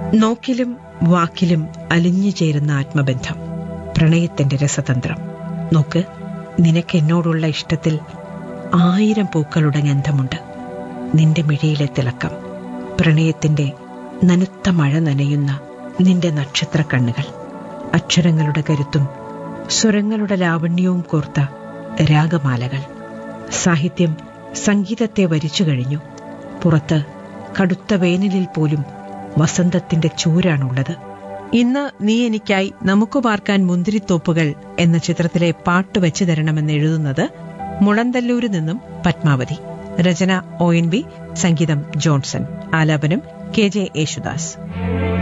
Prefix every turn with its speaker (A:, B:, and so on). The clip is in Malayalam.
A: നോക്കിലും വാക്കിലും അലിഞ്ഞു ചേരുന്ന ആത്മബന്ധം പ്രണയത്തിന്റെ രസതന്ത്രം നോക്ക് നിനക്ക് എന്നോടുള്ള ഇഷ്ടത്തിൽ ആയിരം പൂക്കളുടെ ഗന്ധമുണ്ട് നിന്റെ മിഴിയിലെ തിളക്കം പ്രണയത്തിന്റെ നനുത്ത മഴ നനയുന്ന നിന്റെ നക്ഷത്ര കണ്ണുകൾ അക്ഷരങ്ങളുടെ കരുത്തും സ്വരങ്ങളുടെ ലാവണ്യവും കോർത്ത രാഗമാലകൾ സാഹിത്യം സംഗീതത്തെ വരിച്ചു കഴിഞ്ഞു പുറത്ത് കടുത്ത വേനലിൽ പോലും വസന്തത്തിന്റെ ചൂരാണുള്ളത് ഇന്ന് നീ എനിക്കായി നമുക്ക് പാർക്കാൻ മുന്തിരിത്തോപ്പുകൾ എന്ന ചിത്രത്തിലെ പാട്ട് വെച്ചു തരണമെന്ന് എഴുതുന്നത് മുളന്തല്ലൂരിൽ നിന്നും പത്മാവതി രചന ഒ എൻ ബി സംഗീതം ജോൺസൺ ആലാപനം കെ ജെ യേശുദാസ്